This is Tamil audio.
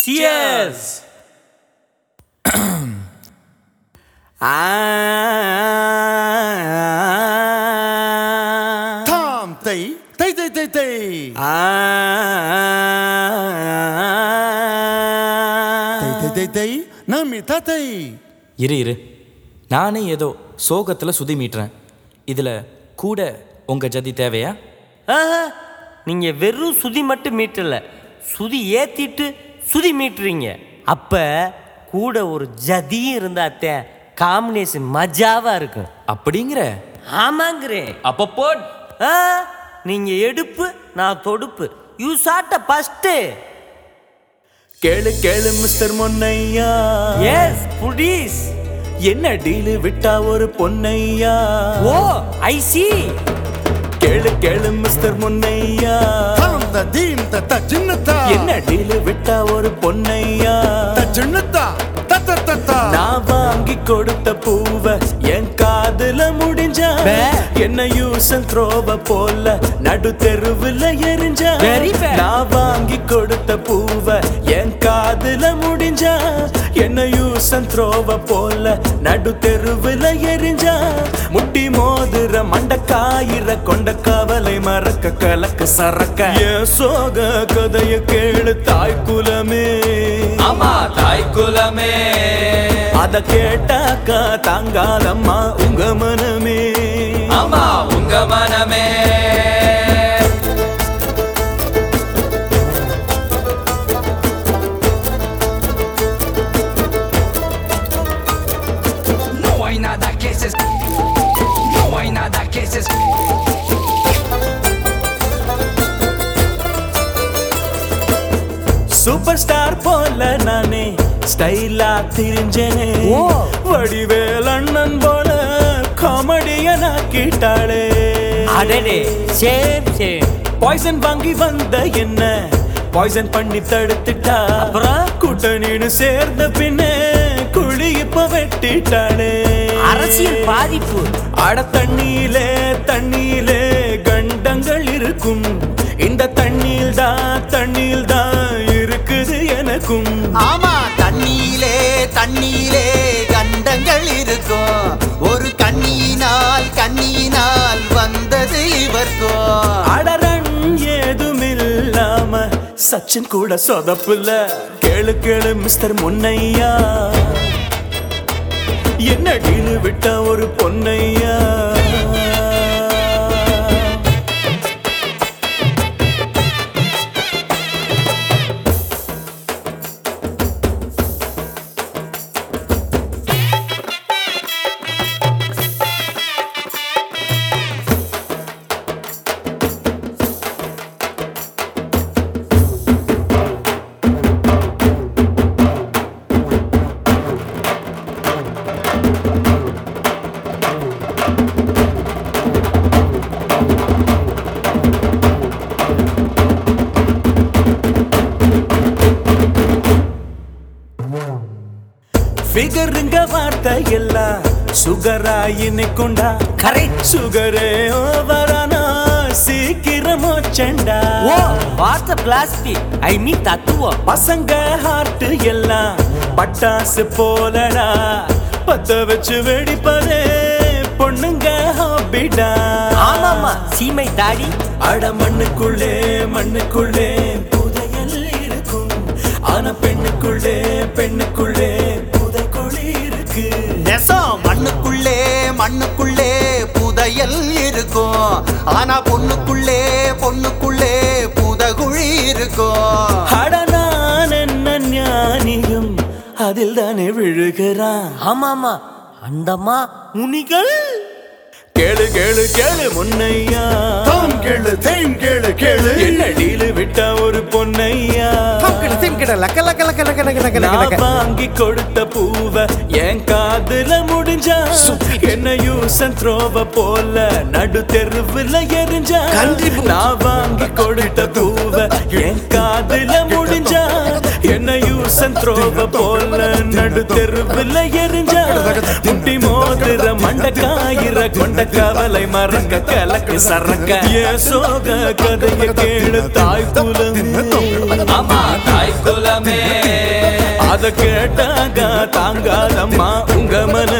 Cheers! ah, தாம் தை தை தை தை தை தை தை தை தை நம்மி தத்தை இரு இரு நானே ஏதோ சோகத்தில் சுதி மீட்டுறேன் இதில் கூட உங்கள் ஜதி தேவையா ஆஹா, நீங்க வெறும் சுதி மட்டும் மீட்டல சுதி ஏத்திட்டு சுதி மீட்டுறீங்க அப்ப கூட ஒரு ஜதியும் இருந்தாத்தே காம்பினேஷன் மஜாவா இருக்கும் அப்படிங்கிற ஆமாங்கிறேன் அப்போ போட் ஆ, நீங்க எடுப்பு நான் தொடுப்பு யூ சாட்ட ஃபர்ஸ்ட் கேளு கேளு மிஸ்டர் பொன்னையா எஸ் புடீஸ் என்ன டீலு விட்டா ஒரு பொன்னையா ஓ ஐ சி கேளு கேளு மிஸ்டர் முன்னையா தாம் த தீம் த த சின்னத்தா என்ன டீலு விட்டா ஒரு பொன்னையா த சின்னத்தா த த த த நான் வாங்கி கொடுத்த பூவ என் காதுல முடிஞ்சா பே. என்ன யூஸ் த்ரோவ போல நடு தெருவுல எரிஞ்சா Very bad. நான் வாங்கி கொடுத்த பூவ என் காதுல முடிஞ்சா என்ன யூஸ் த்ரோவ போல நடு தெருவுல எரிஞ்சா முட்டி மோதுற மண்டக்காயிர கொண்ட கவலை மறக்க கலக்க சரக்க என் சோக கதைய கேளு தாய் குலமே ஆமா தாய் குலமே அத கேட்டாக்கா தாங்காதம்மா உங்க மனமே ஆமா உங்க மனமே No hay nada que se No hay nada que se super star போல நானே ஸ்டைலா திரிஞ்சேனே ஓ. வடிவேல் அண்ணன் போல காமெடியனா கேட்டாளே அடடே சேம் சேம் பாய்சன் வாங்கி வந்த என்ன பாய்சன் பண்ணி தடுத்துட்டா அப்புறம்? கூட்டணின்னு சேர்ந்த பின்னே குழி இப்ப வெட்டிட்டாளே அரசியல் பாதிப்பு அட தண்ணியிலே தண்ணியிலே கண்டங்கள் இருக்கும் இந்த தண்ணியில் தான் தண்ணியில் தான் இருக்குது எனக்கும் ஆமா தண்ணியிலே தண்ணியிலே கண்டங்கள் இருக்கும் ஒரு கண்ணியினால் கண்ணியினால் வந்தது இவர்க்கும் அடரன் ஏதுமில்லாம சச்சின் கூட சொதப்புல கேளு கேளு மிஸ்டர் முன்னையா என்ன டீலு விட்ட ஒரு பொன்னையா ஃபிகருங்க வார்த்தை எல்லாம் சுகரா இன்னைக்குண்டா கரெக்ட் சுகரே ஓவரானா சீக்கிரமோ செண்டா ஓ வார்த்தை பிளாஸ்டிக் ஐ மீன் தத்துவம் பசங்க ஹார்ட் எல்லாம் பட்டாசு போலடா பத்த வச்சு வெடிப்பதே பொண்ணுங்க ஹாபிடா ஆமாமா சீமை தாடி அட மண்ணுக்குள்ளே மண்ணுக்குள்ளே புதையல் இருக்கும் ஆனா பெண்ணுக்குள்ளே பெண்ணுக்குள்ளே புதைக்குழி இருக்கு நெசம் மண்ணுக்குள்ளே மண்ணுக்குள்ளே புதையல் இருக்கும் ஆனா பொண்ணுக்குள்ளே பொண்ணுக்குள்ளே புதகுழி இருக்கும் அட நான் என்ன ஞானியும் அதில் தானே விழுகிறான் ஆமாமா அந்தம்மா முனிகள் கேளு கேளு கேளு முன்னையா தாம் கேளு தேம் கேளு கேளு என்ன டீலு விட்டா ஒரு பொன்னையா தாம் கேளு தேம் கேளு லக்க லக்க லக்க லக்க லக்க லக்க லக்க நான் லக்க வாங்கி கொடுத்த பூவ என் காதுல முடிஞ்சா என்ன யூஸ் த்ரோவ போல நடு தெருவுல எரிஞ்சா நான் வாங்கி கொடுத்த பூவ என் காதுல முடிஞ்சா என்ன யூஸ் த்ரோவ போல நடு தெருவுல எரிஞ்சா முட்டி மோதுற மண்டக்காயிர கொண்ட கவலை மறக்க கலக்கு சரக்க ஏன் சோக கதைய கேளு தாய் குலம் ஆமா தாய் குலமே அத கேட்டாங்க தாங்காதம்மா உங்க மன